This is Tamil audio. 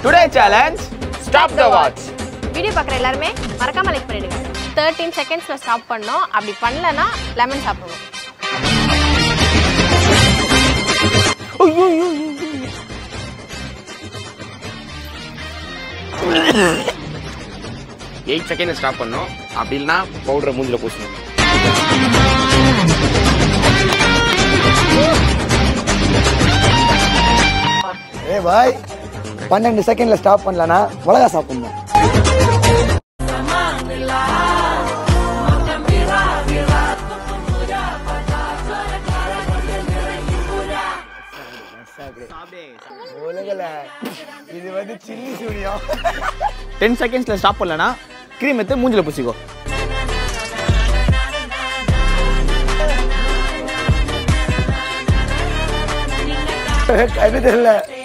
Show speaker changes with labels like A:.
A: today challenge stop the watch
B: video பார்க்குற எல்லாருமே மறக்காம லைக் பண்ணிடுங்க தேர்ட்டீன் செகண்ட்ஸில் ஸ்டாப் பண்ணோம் அப்படி பண்ணலன்னா லெமன் சாப்பிடணும்
A: எயிட் செகண்ட் ஸ்டாப் பண்ணோம் அப்படி இல்லைன்னா பவுடரை மூஞ்சில பூசணும்
C: ஏ பாய் பன்னெண்டு செகண்ட்ல ஸ்டாப் பண்ணலனா மிளகா சாப்பிடணும் உலகல இது வந்து சில்லி சூனியம்
D: டென் செகண்ட்ஸில் ஸ்டாப் பண்ணலனா க்ரீம் எடுத்து மூஞ்சில பூசிக்கோ
C: அது தெரியல